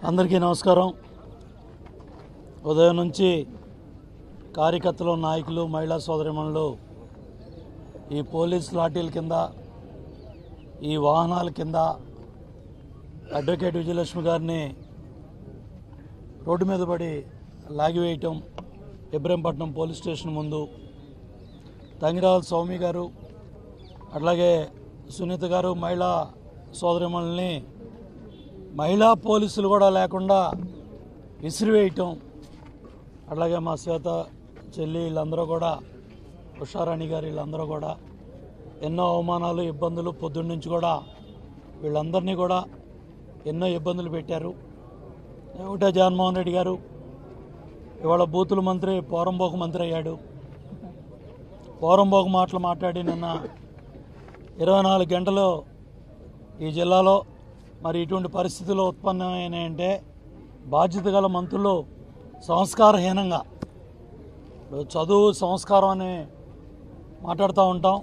అందరికీ నమస్కారం ఉదయం నుంచి కార్యకర్తలు నాయకులు మహిళా సోదరిమణులు ఈ పోలీస్ లాఠీల కింద ఈ వాహనాల కింద అడ్వకేట్ విజయలక్ష్మి గారిని రోడ్డు మీద పడి లాగివేయటం ఇబ్రహీంపట్నం పోలీస్ స్టేషన్ ముందు తంగిరాల స్వామి గారు అట్లాగే సునీత గారు మహిళా సోదరిమణుల్ని మహిళా పోలీసులు కూడా లేకుండా విసిరివేయటం అట్లాగే మా శ్వేత చెల్లి వీళ్ళందరూ కూడా ఉషారాణి గారు వీళ్ళందరూ కూడా ఎన్నో అవమానాలు ఇబ్బందులు పొద్దున్న నుంచి కూడా వీళ్ళందరినీ కూడా ఎన్నో ఇబ్బందులు పెట్టారు ఒకటే జగన్మోహన్ రెడ్డి గారు ఇవాళ బూతుల మంత్రి పోరంబోకు మంత్రి అయ్యాడు పోరంబోకు మాటలు మాట్లాడి నిన్న ఇరవై నాలుగు గంటలు ఈ జిల్లాలో మరి ఇటువంటి పరిస్థితులు ఉత్పన్నమైనాయంటే బాధ్యత గల మంత్రులు సంస్కారహీనంగా ఇప్పుడు చదువు సంస్కారం అని మాట్లాడుతూ ఉంటాం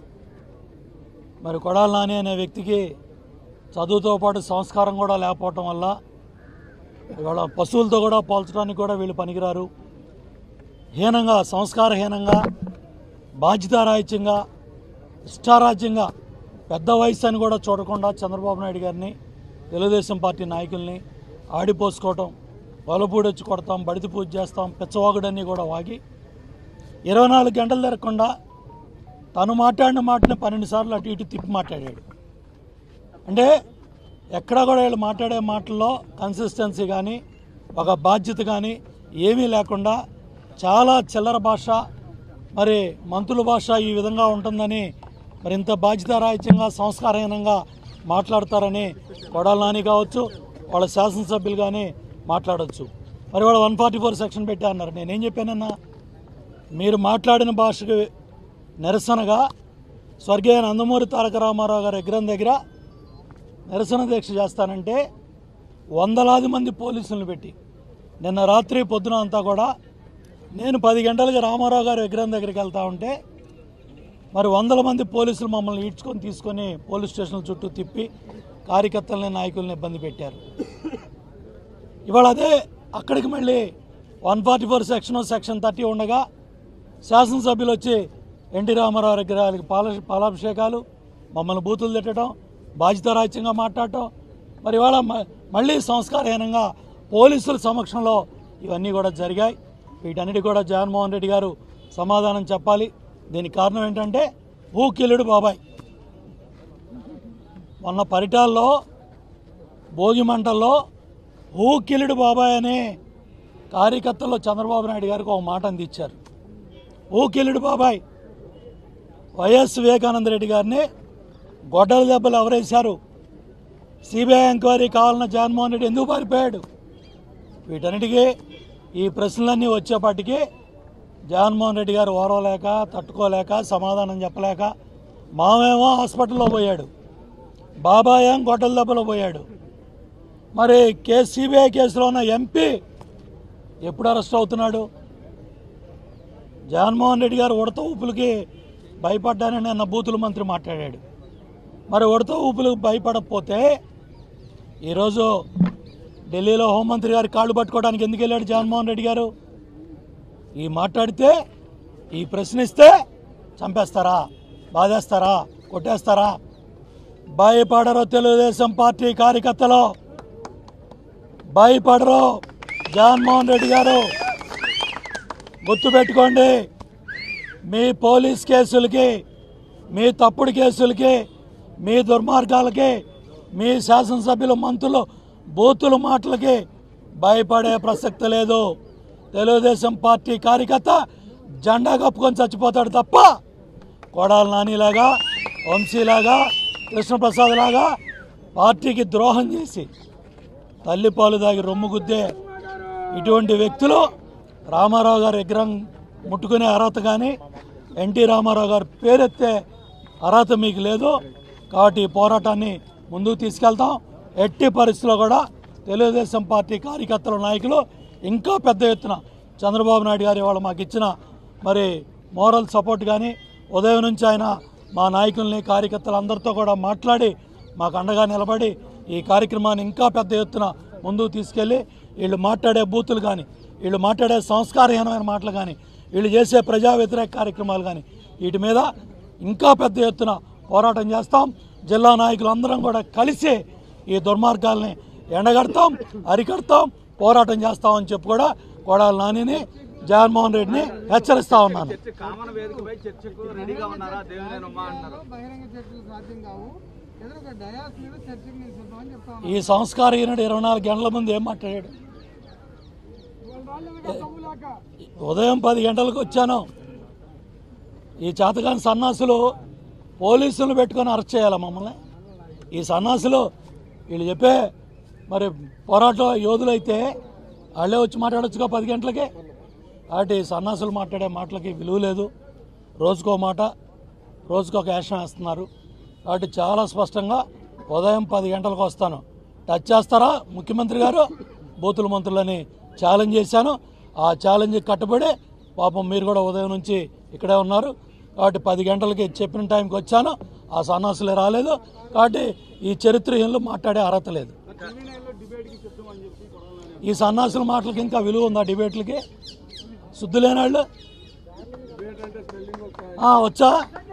మరి కొడాలి నాని అనే వ్యక్తికి చదువుతో పాటు సంస్కారం కూడా లేకపోవటం వల్ల ఇవాళ పశువులతో కూడా పోల్చడానికి కూడా వీళ్ళు పనికిరారు హీనంగా సంస్కారహీనంగా బాధ్యతారాహిత్యంగా ఇష్టారాజ్యంగా పెద్ద వయసు అని కూడా చూడకుండా చంద్రబాబు నాయుడు గారిని తెలుగుదేశం పార్టీ నాయకుల్ని ఆడిపోసుకోవటం వలపూడొచ్చి కొడతాం బడితి పూజ చేస్తాం పిచ్చవాగుడన్నీ కూడా వాగి ఇరవై నాలుగు గంటలు తిరగకుండా తను మాట్లాడిన మాటని పన్నెండు సార్లు అటు ఇటు తిప్పి మాట్లాడాడు అంటే ఎక్కడా కూడా వీళ్ళు మాట్లాడే మాటల్లో కన్సిస్టెన్సీ కానీ ఒక బాధ్యత కానీ ఏమీ లేకుండా చాలా చిల్లర భాష మరి మంత్రుల భాష ఈ విధంగా ఉంటుందని మరి ఇంత బాధ్యతారాహిత్యంగా సంస్కారహీనంగా మాట్లాడతారని కొడాల నాని కావచ్చు వాళ్ళ శాసనసభ్యులు కానీ మాట్లాడవచ్చు మరి వాళ్ళు వన్ ఫార్టీ ఫోర్ సెక్షన్ పెట్టా అన్నారు నేనేం చెప్పానన్నా మీరు మాట్లాడిన భాషకు నిరసనగా స్వర్గీయ నందమూరి తారక రామారావు గారి విగ్రహం దగ్గర నిరసన దీక్ష చేస్తానంటే వందలాది మంది పోలీసులను పెట్టి నిన్న రాత్రి పొద్దున అంతా కూడా నేను పది గంటలకు రామారావు గారి విగ్రహం దగ్గరికి వెళ్తా ఉంటే మరి వందల మంది పోలీసులు మమ్మల్ని ఈడ్చుకొని తీసుకొని పోలీస్ స్టేషన్ల చుట్టూ తిప్పి కార్యకర్తలని నాయకుల్ని ఇబ్బంది పెట్టారు ఇవాళ అదే అక్కడికి మళ్ళీ one forty four section section thirty ఉండగా శాసనసభ్యులు వచ్చి ఎన్టీ రామారావు విగ్రహాలకి పాల పాలాభిషేకాలు మమ్మల్ని బూతులు తిట్టడం బాధ్యతారాహిత్యంగా మాట్లాడటం మరి ఇవాళ మ- మళ్ళీ సంస్కారహీనంగా పోలీసుల సమక్షంలో ఇవన్నీ కూడా జరిగాయి వీటన్నిటి కూడా జగన్మోహన్ రెడ్డి గారు సమాధానం చెప్పాలి దీనికి కారణం ఏంటంటే ఊకిల్లుడు బాబాయ్ మొన్న పరిటాల్లో భోగి మంటల్లో ఊకిల్లుడు బాబాయ్ అనే కార్యకర్తల్లో చంద్రబాబు నాయుడు గారికి ఒక మాట అందించారు ఊకిల్లుడు బాబాయ్ వైఎస్ వివేకానంద రెడ్డి గారిని గొడ్డల దెబ్బలు ఎవరేశారు సిబిఐ ఎంక్వైరీ కావాలన్న జగన్మోహన్ రెడ్డి ఎందుకు పారిపోయాడు వీటన్నిటికీ ఈ ప్రశ్నలన్నీ వచ్చేపాటికి జగన్మోహన్ రెడ్డి గారు ఓరవలేక తట్టుకోలేక సమాధానం చెప్పలేక మామేమో హాస్పిటల్లో పోయాడు బాబాయ్ ఏం గొడ్డల దెబ్బలో పోయాడు మరి కే సిబిఐ కేసులో ఉన్న ఎంపీ ఎప్పుడు అరెస్ట్ అవుతున్నాడు జగన్మోహన్ రెడ్డి గారు ఉడత ఊపులకి భయపడ్డానని నిన్న బూతుల మంత్రి మాట్లాడాడు మరి ఉడత ఊపులకు భయపడకపోతే ఈరోజు ఢిల్లీలో హోంమంత్రి గారి కాళ్ళు పట్టుకోవడానికి ఎందుకు వెళ్ళాడు జగన్మోహన్ రెడ్డి గారు ఈ మాట్లాడితే ఈ ప్రశ్నిస్తే చంపేస్తారా బాధేస్తారా కొట్టేస్తారా భయపడరు తెలుగుదేశం పార్టీ కార్యకర్తలు భయపడరు జగన్మోహన్ రెడ్డి గారు గుర్తుపెట్టుకోండి మీ పోలీస్ కేసులకి మీ తప్పుడు కేసులకి మీ దుర్మార్గాలకి మీ శాసనసభ్యులు మంత్రులు బూతుల మాటలకి భయపడే ప్రసక్తి లేదు తెలుగుదేశం పార్టీ కార్యకర్త జెండా కప్పుకొని చచ్చిపోతాడు తప్ప కొడాల నానిలాగా వంశీలాగా కృష్ణప్రసాద్ లాగా పార్టీకి ద్రోహం చేసి తల్లిపాలు దాగి రొమ్ము గుద్దే ఇటువంటి వ్యక్తులు రామారావు గారి విగ్రహం ముట్టుకునే అర్హత కానీ ఎన్టీ రామారావు గారి పేరెత్తే అర్హత మీకు లేదు కాబట్టి ఈ పోరాటాన్ని ముందుకు తీసుకెళ్తాం ఎట్టి పరిస్థితుల్లో కూడా తెలుగుదేశం పార్టీ కార్యకర్తల నాయకులు ఇంకా పెద్ద ఎత్తున చంద్రబాబు నాయుడు గారు ఇవాళ మాకు ఇచ్చిన మరి మోరల్ సపోర్ట్ కానీ ఉదయం నుంచి ఆయన మా నాయకుల్ని కార్యకర్తలందరితో కూడా మాట్లాడి మాకు అండగా నిలబడి ఈ కార్యక్రమాన్ని ఇంకా పెద్ద ఎత్తున ముందుకు తీసుకెళ్ళి వీళ్ళు మాట్లాడే బూతులు కానీ వీళ్ళు మాట్లాడే సంస్కారహీనమైన మాటలు కానీ వీళ్ళు చేసే ప్రజా వ్యతిరేక కార్యక్రమాలు కానీ వీటి మీద ఇంకా పెద్ద ఎత్తున పోరాటం చేస్తాం జిల్లా నాయకులు అందరం కూడా కలిసి ఈ దుర్మార్గాల్ని ఎండగడతాం అరికడతాం పోరాటం చేస్తామని చెప్పి కూడా కొడాలి నానిని జగన్మోహన్ రెడ్డిని హెచ్చరిస్తా ఉన్నాను చర్చ కామన్ వేదికపై చర్చకు రెడీగా ఉన్నారా దేవినేనమ్మా అంటున్నారు బహిరంగ చర్చలు సాధ్యం కావు ఏదో ఒక డయాస్ మీద చర్చకు నేను సిద్ధమని చెప్తా ఉన్నాను ఈ సంస్కారహీనుడు ఇరవై నాలుగు గంటల ముందు ఏం మాట్లాడాడు వాళ్ళ వాళ్ళు ఇంకా తమ్ములాక ఉదయం పది గంటలకు వచ్చాను ఈ చేతకాని సన్నాసులు పోలీసులు పెట్టుకొని అరెస్ట్ చేయాలి మమ్మల్ని ఈ సన్నాసులు వీళ్ళు చెప్పే మరి పోరాట యోధులైతే వాళ్ళే వచ్చి మాట్లాడొచ్చుగా పది గంటలకే కాబట్టి ఈ సన్నాసులు మాట్లాడే మాటలకి విలువ లేదు రోజుకో మాట రోజుకో ఒక యాక్షన్ వేస్తున్నారు కాబట్టి చాలా స్పష్టంగా ఉదయం పది గంటలకు వస్తాను టచ్ చేస్తారా ముఖ్యమంత్రి గారు బూతుల మంత్రులని ఛాలెంజ్ చేశాను ఆ ఛాలెంజ్కి కట్టుబడి పాపం మీరు కూడా ఉదయం నుంచి ఇక్కడే ఉన్నారు కాబట్టి పది గంటలకి చెప్పిన టైంకి వచ్చాను ఆ సన్నాసులే రాలేదు కాబట్టి ఈ చరిత్రహీనులు మాట్లాడే అర్హత లేదు ఈ సన్నాసుల మాటలకి ఇంకా విలువ ఉందా డిబేట్లకి శుద్ధి లేని వాళ్ళు ఆ, వచ్చా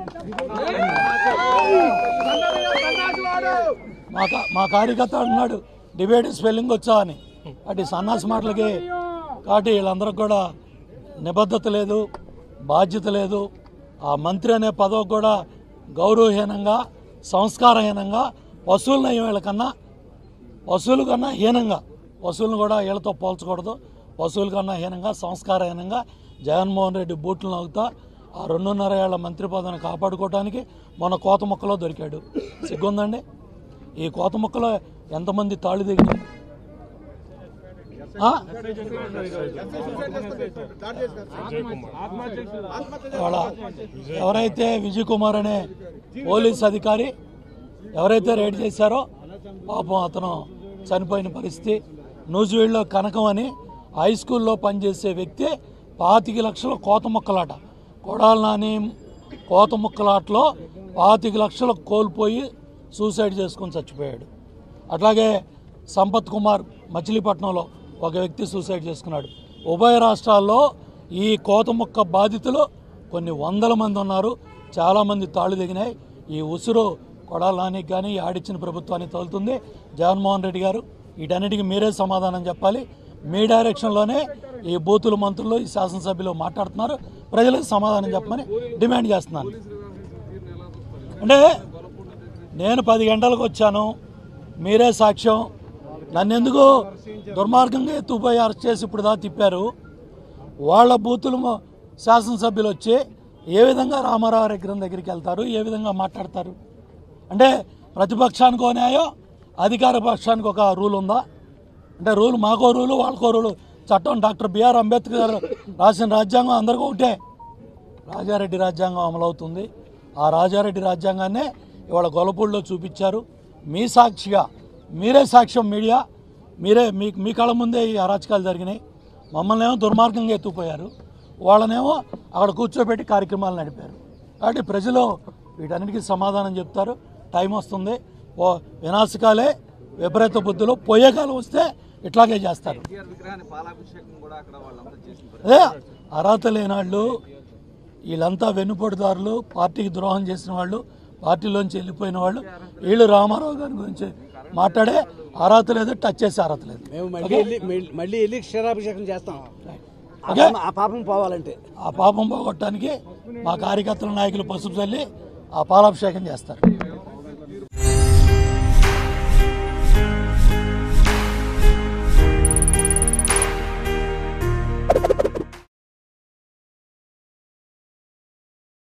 మా కా- మా కార్యకర్త అన్నాడు డిబేట్ స్పెల్లింగ్ వచ్చా అని అటు సన్నాసి మాటలకి కాబట్టి వీళ్ళందరికి కూడా నిబద్ధత లేదు బాధ్యత లేదు ఆ మంత్రి అనే పదవి కూడా గౌరవహీనంగా సంస్కారహీనంగా పశువుల నయం వీళ్ళకన్నా పశువుల కన్నా హీనంగా పశువులను కూడా వీళ్ళతో పోల్చకూడదు పశువుల కన్నా హీనంగా సంస్కారహీనంగా జగన్మోహన్ రెడ్డి బూట్లు నవ్వుతా ఆ రెండున్నర ఏళ్ల మంత్రి పదవిని కాపాడుకోవడానికి మొన్న కోత మొక్కలో దొరికాడు సిగ్గుందండి ఈ కోత మొక్కలో ఎంతమంది తాళి దిగినాయి ఆ? వాళ్ళ ఎవరైతే విజయ్ కుమార్ అనే పోలీస్ అధికారి ఎవరైతే రైడ్ చేశారో పాపం అతను చనిపోయిన పరిస్థితి నూజివీడులో కనకం అని హై స్కూల్లో పనిచేసే వ్యక్తి పాతిక లక్షల కోత మొక్కలాట కొడాల నాని కోత మొక్కలాటలో పాతిక లక్షలు కోల్పోయి సూసైడ్ చేసుకొని చచ్చిపోయాడు అట్లాగే సంపత్ కుమార్ మచిలీపట్నంలో ఒక వ్యక్తి సూసైడ్ చేసుకున్నాడు ఉభయ రాష్ట్రాల్లో ఈ కోత మొక్క బాధితులు కొన్ని వందల మంది ఉన్నారు చాలామంది తాళ్ళు దిగినాయి ఈ ఉసురు కొడాల నానికి కానీ ఆడిచ్చిన ప్రభుత్వానికి తగులుతుంది జగన్మోహన్ రెడ్డి గారు వీటన్నిటికీ మీరే సమాధానం చెప్పాలి మీ డైరెక్షన్లోనే ఈ బూతులు మంత్రులు ఈ శాసనసభ్యులు మాట్లాడుతున్నారు ప్రజలకు సమాధానం చెప్పమని డిమాండ్ చేస్తున్నాను అంటే నేను పది గంటలకు వచ్చాను మీరే సాక్ష్యం నన్ను ఎందుకు దుర్మార్గంగా ఎత్తుకుపోయి అరెస్ట్ చేసి ఇప్పుడు దాకా తిప్పారు వాళ్ళ బూతులు మ- శాసనసభ్యులు వచ్చి ఏ విధంగా రామారావు విగ్రహం దగ్గరికి వెళ్తారు ఏ విధంగా మాట్లాడతారు అంటే ప్రతిపక్షానికి ఓ న్యాయం అధికార పక్షానికి ఒక రూల్ ఉందా అంటే రూల్ మాకో రూలు వాళ్ళకో రూలు చట్టం డాక్టర్ బిఆర్ అంబేద్కర్ గారు రాసిన రాజ్యాంగం అందరికీ ఒకటే రాజారెడ్డి రాజ్యాంగం అమలవుతుంది ఆ రాజారెడ్డి రాజ్యాంగాన్నే ఇవాళ గొలపూడిలో చూపించారు మీ సాక్షిగా మీరే సాక్ష్యం మీడియా మీరే మీ మీ కళ్ళ ముందే ఈ అరాచకాలు జరిగినాయి మమ్మల్ని ఏమో దుర్మార్గంగా ఎత్తుకుపోయారు వాళ్ళనేమో అక్కడ కూర్చోబెట్టి కార్యక్రమాలు నడిపారు కాబట్టి ప్రజలు వీటన్నిటికీ సమాధానం చెప్తారు టైం వస్తుంది ఓ వినాశకాలే విపరీత బుద్ధులు పోయే కాలం వస్తే ఇట్లాగే చేస్తారు ఎన్టీఆర్ విగ్రహాన్ని పాలాభిషేకం కూడా అక్కడ వాళ్ళంతా చేసిన అదే అర్హత లేనాళ్ళు వీళ్ళంతా వెన్నుపోటుదారులు పార్టీకి ద్రోహం చేసిన వాళ్ళు పార్టీలోంచి వెళ్ళిపోయిన వాళ్ళు వీళ్ళు రామారావు గారి గురించి మాట్లాడే అర్హత లేదు టచ్ చేసే అర్హత లేదు మేము మళ్ళీ వెళ్ళి మళ్ళీ- మళ్ళీ వెళ్ళి క్షీరాభిషేకం చేస్తాం ఆ ఓకే పాపం- ఆ పాపం పోవాలంటే ఆ పాపం పోగొట్టడానికి మా కార్యకర్తల నాయకులు పసుపు చల్లి ఆ పాలాభిషేకం చేస్తారు